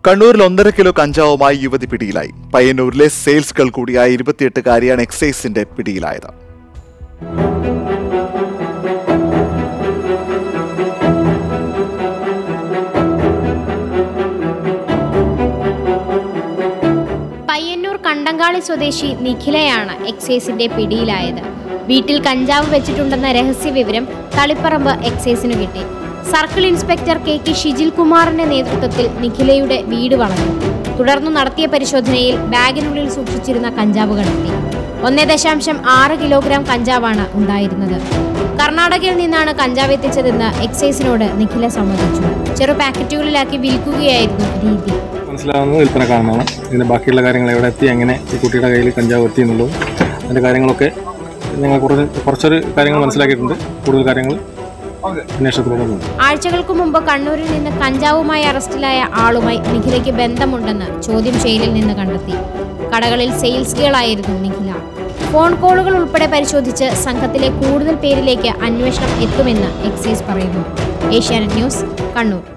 കണ്ണൂരിൽ ഒന്നര കിലോ കഞ്ചാവുമായി യുവതി പിടിയിലായി പയ്യന്നൂരിലെ സെയിൽസ് ഗേൾ കൂടിയായ ഇരുപത്തിയെട്ടുകാരിയാണ് എക്സൈസിന്റെ പിടിയിലായത് പയ്യന്നൂർ കണ്ടങ്കാളി സ്വദേശി നിഖിലയാണ് എക്സൈസിന്റെ പിടിയിലായത് വീട്ടിൽ കഞ്ചാവ് വെച്ചിട്ടുണ്ടെന്ന രഹസ്യ വിവരം തളിപ്പറമ്പ് എക്സൈസിന് കിട്ടി circle inspector K K Shijil കുമാറിന്റെ നേതൃത്വത്തിൽ നിഖിലയുടെ വീട് വളഞ്ഞു തുടർന്ന് നടത്തിയ പരിശോധനയിൽ ബാഗിനുള്ളിൽ സൂക്ഷിച്ചിരുന്ന കഞ്ചാവ് കണ്ടെത്തി ഒന്നേ ദശാംശം ആറ് കിലോഗ്രാം കഞ്ചാവാണ് ഉണ്ടായിരുന്നത് കർണാടകയിൽ നിന്നാണ് കഞ്ചാവ് എത്തിച്ചതെന്ന് എക്സൈസിനോട് നിഖില സമ്മതിച്ചു ചെറു പാക്കറ്റുകളിലാക്കി വിൽക്കുകയായിരുന്നു രീതി മനസ്സിലാവുന്നത് വിൽപ്പനക്കാരനാണ് ഇതിൻ്റെ ബാക്കിയുള്ള കാര്യങ്ങൾ എവിടെ എത്തി എങ്ങനെ ഈ കുട്ടിയുടെ കയ്യിൽ കഞ്ചാവ് എത്തി എന്നുള്ളതും അതിൻ്റെ കാര്യങ്ങളൊക്കെ ഞങ്ങൾ കുറച്ച് കുറച്ചൊരു കാര്യങ്ങൾ മനസ്സിലാക്കിയിട്ടുണ്ട് കൂടുതൽ കാര്യങ്ങൾ അന്വേഷണത്തിലൂടെ ഉണ്ട് ആഴ്ചകൾക്ക് മുമ്പ് കണ്ണൂരിൽ നിന്ന് കഞ്ചാവുമായി അറസ്റ്റിലായ ആളുമായി നിഖിലയ്ക്ക് ബന്ധമുണ്ടെന്ന് ചോദ്യം ചെയ്യലിൽ നിന്ന് കണ്ടെത്തി കടകളിൽ സെയിൽസ് ഗേൾ ആയിരുന്നു നിഖില ഫോൺ കോളുകൾ ഉൾപ്പെടെ പരിശോധിച്ച് സംഘത്തിലെ കൂടുതൽ പേരിലേക്ക് അന്വേഷണം എത്തുമെന്ന് എക്സൈസ് പറയുന്നു ഏഷ്യാനെറ്റ് ന്യൂസ് കണ്ണൂർ